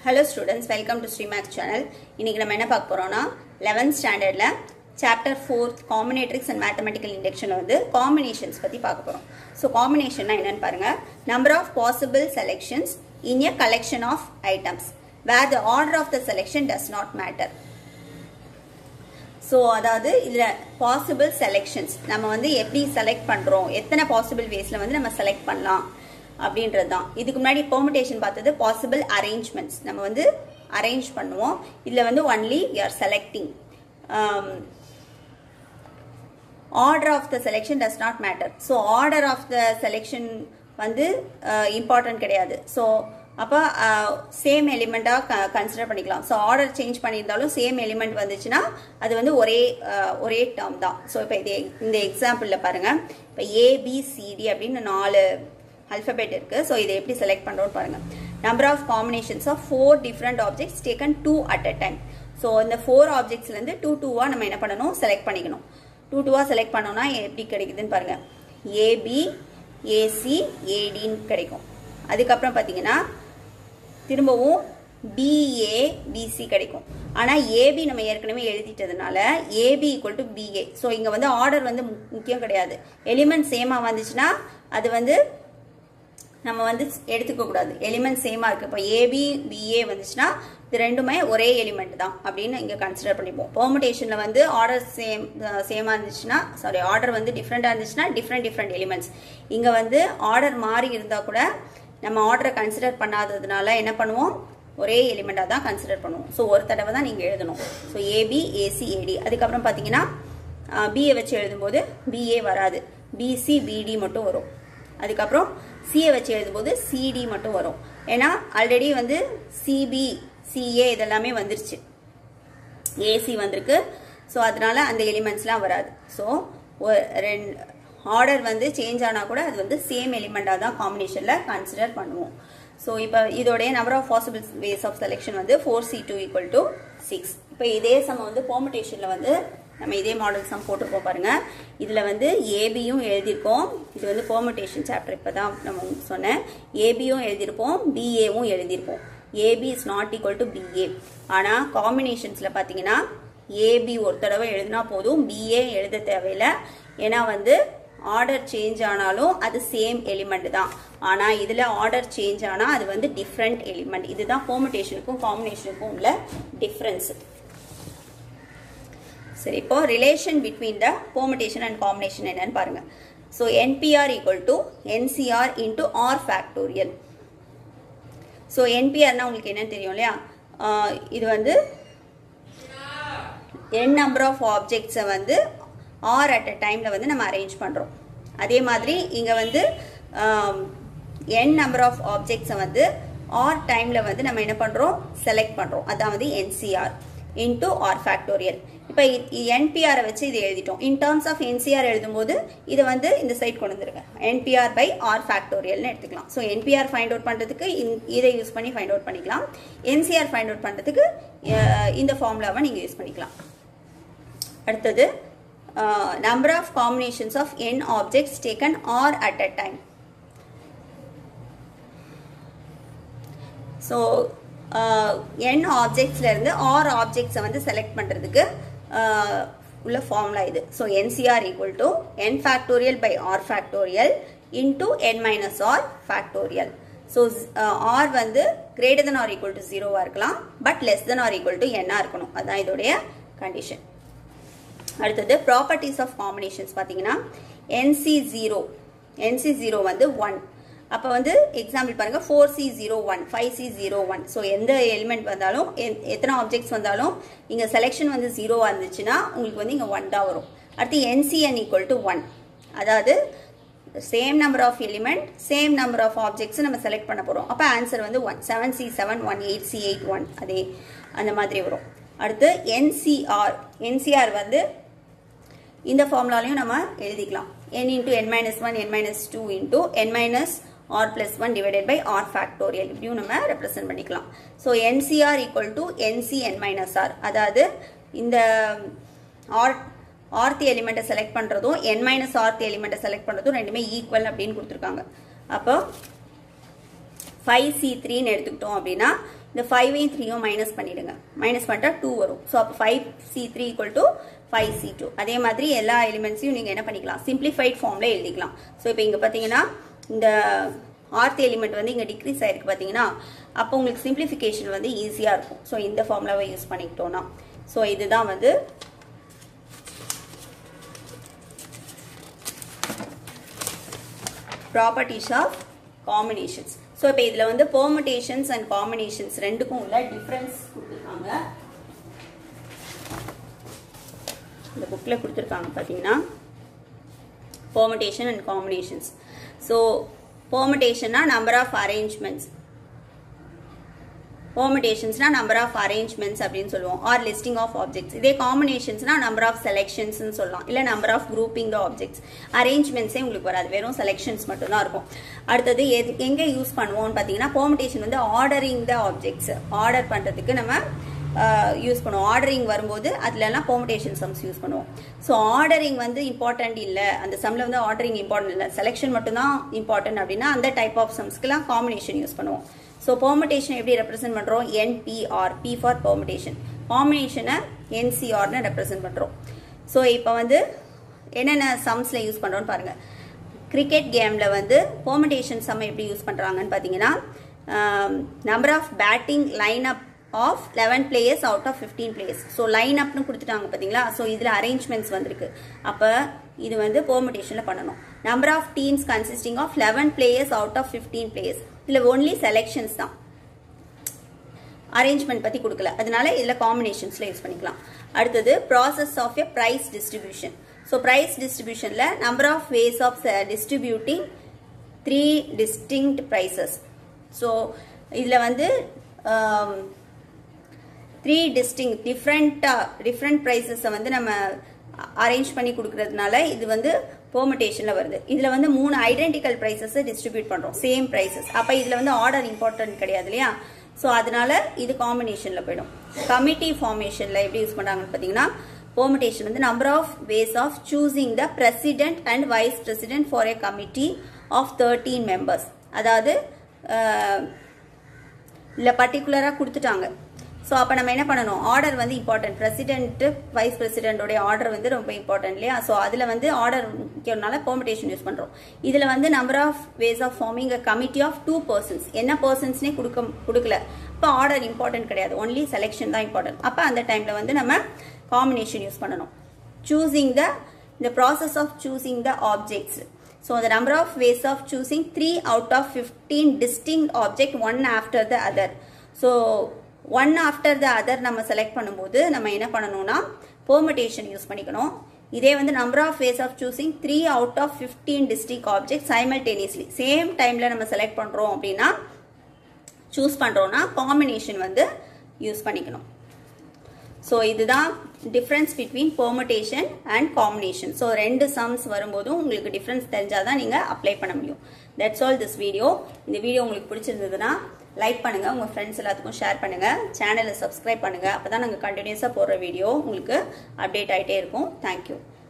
Hello students welcome to Srimax channel இன்னைக்கு நம்ம என்ன பார்க்க போறோம்னா லெவன்த் ஸ்டாண்டர்டில் chapter fourth combinatorics and mathematical இண்டக்ஷனில் வந்து காம்பினேஷன்ஸ் பற்றி பார்க்க போகிறோம் ஸோ காம்பினேஷன்னா என்னன்னு பாருங்க number of possible selections in a collection of items where the order of the selection does not matter so அதாவது இதில் பாசிபிள் செலெக்ஷன்ஸ் நம்ம வந்து எப்படி செலக்ட் பண்ணுறோம் எத்தனை பாசிபிள் வேஸில் வந்து நம்ம செலக்ட் பண்ணலாம் அப்படின்றது தான் இதுக்கு முன்னாடி பெர்மிட்டேஷன் பார்த்தது பாசிபிள் அரேஞ்ச்மெண்ட்ஸ் நம்ம வந்து அரேஞ்ச் பண்ணுவோம் இதில் வந்து only we are selecting order of the selection does not matter so order of the selection வந்து இம்பார்ட்டன்ட் கிடையாது ஸோ அப்போ சேம் எலிமெண்ட்டாக கன்சிடர் பண்ணிக்கலாம் ஸோ ஆர்டர் சேஞ்ச் பண்ணியிருந்தாலும் சேம் எலிமெண்ட் வந்துச்சுன்னா அது வந்து ஒரே ஒரே டேர்ம் தான் ஸோ இப்போ இது இந்த எக்ஸாம்பிளில் பாருங்கள் இப்போ ஏபிசிடி அப்படின்னு நாலு அல்ஃபபெட் இருக்குது ஸோ இதை எப்படி செலக்ட் பண்ணுறோன்னு பாருங்கள் number of combinations of four different objects taken two at a time so இந்த ஃபோர் ஆப்ஜெக்ட்ஸ்லேருந்து டூ டூவாக நம்ம என்ன பண்ணணும் செலக்ட் பண்ணிக்கணும் டூ டூவாக செலக்ட் பண்ணோம்னா எப்படி கிடைக்குதுன்னு பாருங்கள் ஏபி ஏசி ஏடின்னு கிடைக்கும் அதுக்கப்புறம் பார்த்தீங்கன்னா திரும்பவும் பிஏ பிசி கிடைக்கும் ஆனால் ஏபி நம்ம ஏற்கனவே எழுதிட்டதுனால AB equal to BA so இங்கே வந்து ஆர்டர் வந்து முக்கியம் கிடையாது எலிமெண்ட் சேமாக வந்துச்சுன்னா அது வந்து நம்ம வந்து எடுத்துக்க கூடாது எலிமெண்ட் சேமாக இருக்குது இப்போ ஏபி பிஏ வந்துச்சுன்னா இது ரெண்டுமே ஒரே எலிமெண்ட் தான் அப்படின்னு இங்கே கன்சிடர் பண்ணிப்போம் பெர்முடேஷனில் வந்து ஆர்டர் சேம் சேமாக இருந்துச்சுன்னா சாரி ஆர்டர் வந்து டிஃப்ரெண்ட்டாக இருந்துச்சுன்னா டிஃப்ரெண்ட் டிஃப்ரெண்ட் எலிமெண்ட்ஸ் இங்கே வந்து ஆர்டர் மாறி இருந்தால் கூட நம்ம ஆர்டரை கன்சிடர் பண்ணாததுனால என்ன பண்ணுவோம் ஒரே எலிமெண்ட்டாக தான் கன்சிடர் பண்ணுவோம் ஸோ ஒரு தடவை தான் நீங்கள் எழுதணும் ஸோ ஏபி ஏசி ஏடி அதுக்கப்புறம் பார்த்தீங்கன்னா பிஏ வச்சு எழுதும்போது பிஏ வராது பிசி பிடி மட்டும் வரும் அதுக்கப்புறம் சிஏ வச்சு எழுதும்போது சிடி மட்டும் வரும் ஏன்னா ஆல்ரெடி வந்து சிபி சிஏ இதெல்லாமே வந்துருச்சு ஏசி வந்திருக்கு ஸோ அதனால அந்த எலிமெண்ட்ஸ்லாம் வராது ஸோ ரெண்டு ஆர்டர் வந்து சேஞ்ச் ஆனால் கூட அது வந்து சேம் எலிமெண்ட்டாக தான் காம்பினேஷனில் கன்சிடர் பண்ணுவோம் ஸோ இப்போ இதோடைய number of possible ways of selection வந்து four C two equal to six இப்போ இதே சம வந்து பெர்முடேஷனில் வந்து நம்ம இதே மாடல் சம் போட்டிருப்போம் பாருங்க இதில் வந்து ஏபியும் எழுதியிருக்கோம் இது வந்து பெர்முடேஷன் சாப்டர் இப்போ தான் நம்ம சொன்னேன் ஏபியும் எழுதியிருப்போம் பிஏவும் எழுதியிருப்போம் AB is not equal to BA ஆனால் காம்பினேஷன்ஸில் பார்த்தீங்கன்னா ஏபி ஒரு தடவை எழுதினா போதும் பிஏ எழுத தேவையில்லை ஏன்னா வந்து ஆர்டர் சேஞ்ச் ஆனாலும் அது சேம் எலிமெண்ட் தான் ஆனால் இதில் ஆர்டர் சேஞ்ச் ஆனால் அது வந்து டிஃப்ரெண்ட் எலிமெண்ட் இதுதான் பெர்முடேஷனுக்கும் காம்பினேஷனுக்கும் உள்ள டிஃப்ரென்ஸ் சரி இப்போ relation between the permutation and combination என்னன்னு பாருங்க so nPr equal to nCr into r factorial so என்பிஆர்னா உங்களுக்கு என்ன தெரியும் இல்லையா இது வந்து என் நம்பர் ஆஃப் ஆப்ஜெக்ட்ஸை வந்து ஆர் அட் அ டைமில் வந்து நம்ம அரேஞ்ச் பண்ணுறோம் அதே மாதிரி இங்கே வந்து என் நம்பர் ஆஃப் ஆப்ஜெக்ட்ஸை வந்து ஆர் டைமில் வந்து நம்ம என்ன பண்ணுறோம் செலக்ட் பண்ணுறோம் அதான் வந்து என்சிஆர் இன்டூ ஆர் ஃபேக்டோரியல் இப்போ என்பிஆரை வச்சு இதை எழுதிட்டோம் இன் டேர்ம்ஸ் ஆஃப் என்சிஆர் எழுதும்போது இதை வந்து இந்த சைட் கொண்டு வந்துருங்க என்பிஆர் பை ஆர் ஃபேக்டோரியல்னு எடுத்துக்கலாம் ஸோ என்பிஆர் ஃபைண்ட் அவுட் பண்ணுறதுக்கு இதை யூஸ் பண்ணி ஃபைண்ட் அவுட் பண்ணிக்கலாம் என்சிஆர் ஃபைண்ட் அவுட் பண்ணுறதுக்கு இந்த ஃபார்முலாவை நீங்கள் யூஸ் பண்ணிக்கலாம் அடுத்தது number of combinations of n objects taken r at a time so n ஆப்ஜெக்ட்ஸ்லேருந்து ஆர் ஆப்ஜெக்ட்ஸை வந்து செலக்ட் பண்ணுறதுக்கு உள்ள ஃபார்முலா இது so nCr equal to n factorial by r factorial into n minus r factorial so r வந்து greater than r equal to ஜீரோவாக இருக்கலாம் but less than r equal to என்னாக இருக்கணும் அதுதான் இதோடைய கண்டிஷன் அடுத்தது ப்ராப்பர்ட்டிஸ் ஆஃப் காம்பினேஷன்ஸ் பார்த்தீங்கன்னா nC zero nC zero வந்து one அப்போ வந்து எக்ஸாம்பிள் பாருங்க four C zero one five C zero one so எந்த எலிமெண்ட் வந்தாலும் எத்தனை ஆப்ஜெக்ட்ஸ் வந்தாலும் இங்கே செலெக்ஷன் வந்து ஜீரோவாக இருந்துச்சுன்னா உங்களுக்கு வந்து இங்கே ஒன் தான் வரும் அடுத்து என்சிஎன் ஈக்குவல் டு ஒன் அதாவது same number of element same number of objects நம்ம செலக்ட் பண்ண போகிறோம் அப்போ ஆன்சர் வந்து one seven C seven one eight C eight one அதே அந்த மாதிரி வரும் அடுத்து என்சிஆர் என்சிஆர் வந்து இந்த ஃபார்முலாலையும் நம்ம எழுதிக்கலாம் n into n minus one n minus two into n minus r plus one divided by r factorial இப்படியும் நம்ம ரெப்ரசென்ட் பண்ணிக்கலாம் so nCr equal to nC n minus r அதாவது இந்த ஆர் ஆர்த்தி எலிமெண்ட்டை செலக்ட் பண்ணுறதும் என் மைனஸ் ஆர்த்தி எலிமெண்ட்டை செலக்ட் பண்ணுறதும் ரெண்டுமே ஈக்குவல் அப்படின்னு கொடுத்துருக்காங்க அப்போ ஃபைவ் சி த்ரீன்னு எடுத்துக்கிட்டோம் அப்படின்னா இந்த ஃபைவையும் த்ரீயும் மைனஸ் பண்ணிடுங்க மைனஸ் பண்ணிட்டா டூ வரும் ஸோ அப்போ five C three equal to five C two அதே மாதிரி எல்லா எலிமெண்ட்ஸையும் நீங்கள் என்ன பண்ணிக்கலாம் சிம்பிளிஃபைட் ஃபார்மில் எழுதிக்கலாம் ஸோ இப்போ இங்கே பார்த்தீங்கன்னா இந்த ஆர்த் எலிமெண்ட் வந்து இங்கே டிக்ரீஸ் ஆயிருக்கு பார்த்தீங்கன்னா அப்போ உங்களுக்கு சிம்பிளிஃபிகேஷன் வந்து ஈஸியாக இருக்கும் ஸோ இந்த ஃபார்முலாவை யூஸ் பண்ணிக்கிட்டோம்னா ஸோ இதுதான் வந்து ப்ராப்பர்ட்டிஸ் ஆஃப் காம்பினேஷன்ஸ் ஸோ இப்போ இதில் வந்து பெர்முடேஷன்ஸ் அண்ட் காம்பினேஷன்ஸ் ரெண்டுக்கும் உள்ள டிஃப்ரென்ஸ் கொடுத்துருக்காங்க இந்த புக்கில் கொடுத்துருக்காங்க பார்த்தீங்கன்னா பெர்முடேஷன் அண்ட் காம்பினேஷன்ஸ் ஸோ பெர்முடேஷன்னா நம்பர் ஆஃப் அரேஞ்ச்மெண்ட்ஸ் பெர்முடேஷன்ஸ்னா நம்பர் ஆஃப் அரேஞ்ச்மெண்ட்ஸ் அப்படின்னு சொல்லுவோம் ஆர் லிஸ்டிங் ஆஃப் ஆப்ஜெக்ட்ஸ் இதே காம்பினேஷன்ஸ்னா நம்பர் ஆஃப் செலெக்ஷன்ஸ்னு சொல்லலாம் இல்லை number of grouping the objects அரேஞ்ச்மெண்ட்ஸே உங்களுக்கு வராது வெறும் செலெக்ஷன்ஸ் மட்டும் தான் இருக்கும் அடுத்தது எது எங்கே யூஸ் பண்ணுவோம்னு பார்த்தீங்கன்னா பெர்முடேஷன் வந்து ஆர்டரிங் த ஆப்ஜெக்ட்ஸ் ஆர்டர் பண்ணுறதுக்கு நம்ம யூஸ் பண்ணுவோம் ஆர்டரிங் வரும்போது அதுலலாம் பெர்முடேஷன் சம்ஸ் யூஸ் பண்ணுவோம் ஸோ ஆர்டரிங் வந்து இம்பார்ட்டன்ட் இல்லை அந்த சம்மில் வந்து ஆர்டரிங் இம்பார்ட்டன்ட் இல்லை செலெக்ஷன் மட்டும்தான் இம்பார்ட்டன்ட் அப்படின்னா அந்த டைப் ஆஃப் சம்ஸ்க்குலாம் காம்பினேஷன் யூஸ் பண்ணுவோம் ஸோ பெர்முடேஷன் எப்படி ரெப்ரசென்ட் பண்ணுறோம் என்பிஆர் பி ஃபார் பெர்முடேஷன் காம்பினேஷனை என்சிஆர்னு ரெப்ரசென்ட் பண்ணுறோம் ஸோ இப்போ வந்து என்னென்ன சம்ஸில் யூஸ் பண்ணுறோன்னு பாருங்கள் கிரிக்கெட் கேமில் வந்து பெர்முடேஷன் சம் எப்படி யூஸ் பண்ணுறாங்கன்னு பார்த்தீங்கன்னா number of batting line up of eleven players out of fifteen players so line அப்னு கொடுத்துட்டாங்க பார்த்தீங்களா ஸோ இதில் அரேஞ்ச்மெண்ட்ஸ் வந்திருக்கு அப்போ இது வந்து பெர்முடேஷனில் பண்ணணும் number of teams consisting of eleven players out of fifteen players இதில் ஒன்லி செலெக்ஷன்ஸ் தான் அரேஞ்ச்மெண்ட் பற்றி கொடுக்கல அதனால இதில் காம்பினேஷன்ஸில் யூஸ் பண்ணிக்கலாம் அடுத்தது process of a prize distribution so prize டிஸ்ட்ரிபியூஷனில் number of ways of distributing three distinct prizes so இதில் வந்து த்ரீ டிஸ்டிங் டிஃப்ரெண்ட்டாக டிஃப்ரெண்ட் ப்ரைஸஸை வந்து நம்ம அரேஞ்ச் பண்ணி கொடுக்கறதுனால இது வந்து பெர்முடேஷனில் வருது இதில் வந்து மூணு ஐடென்டிக்கல் ப்ரைஸஸை டிஸ்ட்ரிபியூட் பண்ணுறோம் சேம் ப்ரைஸஸ் அப்போ இதில் வந்து ஆர்டர் இம்பார்ட்டன்ட் கிடையாது இல்லையா ஸோ அதனால இது காம்பினேஷனில் போயிடும் கமிட்டி ஃபார்மேஷனில் எப்படி யூஸ் பண்ணுறாங்கன்னு பார்த்தீங்கன்னா பெர்முடேஷன் வந்து number of ways of choosing the president and vice president for a committee of thirteen members அதாவது இல்லை பர்டிகுலராக கொடுத்துட்டாங்க ஸோ அப்போ நம்ம என்ன பண்ணணும் ஆர்டர் வந்து இம்பார்ட்டன்ட் பிரசிடென்ட் வைஸ் பிரசிடென்டோடைய ஆர்டர் வந்து ரொம்ப இம்பார்ட்டன்ட் இல்லையா ஸோ அதில் வந்து ஆர்டர் முக்கியனால பெர்முடேஷன் யூஸ் பண்ணுறோம் இதில் வந்து number of ways of forming a committee of two persons என்ன பர்சன்ஸ்னே கொடுக்க கொடுக்கல இப்போ ஆர்டர் இம்பார்ட்டன்ட் கிடையாது ஒன்லி செலெக்ஷன் தான் இம்பார்ட்டன்ட் அப்போ அந்த டைமில் வந்து நம்ம காம்பினேஷன் யூஸ் பண்ணணும் சூசிங் த இந்த process of choosing the objects So the number of ways of choosing 3 out of 15 distinct object one after the other. So one after the other நம்ம select பண்ணும்போது நம்ம என்ன பண்ணணும்னா பெர்முடேஷன் யூஸ் பண்ணிக்கணும் இதே வந்து number of ways of choosing three out of fifteen distinct object simultaneously same டைமில் நம்ம செலக்ட் பண்ணுறோம் அப்படின்னா சூஸ் பண்ணுறோன்னா காம்பினேஷன் வந்து யூஸ் பண்ணிக்கணும் ஸோ இதுதான் difference between permutation and combination so ரெண்டு சம்ஸ் வரும்போதும் உங்களுக்கு டிஃப்ரென்ஸ் தெரிஞ்சால் தான் நீங்கள் அப்ளை பண்ண முடியும் தட்ஸ் ஆல் திஸ் வீடியோ இந்த வீடியோ உங்களுக்கு பிடிச்சிருந்ததுன்னா லைக் பண்ணுங்கள் உங்கள் ஃப்ரெண்ட்ஸ் எல்லாத்துக்கும் ஷேர் பண்ணுங்கள் சேனலை சப்ஸ்கிரைப் பண்ணுங்கள் அப்போ தான் நாங்கள் கண்டினியூஸாக போடுற வீடியோ உங்களுக்கு அப்டேட் ஆகிட்டே இருக்கும் தேங்க்யூ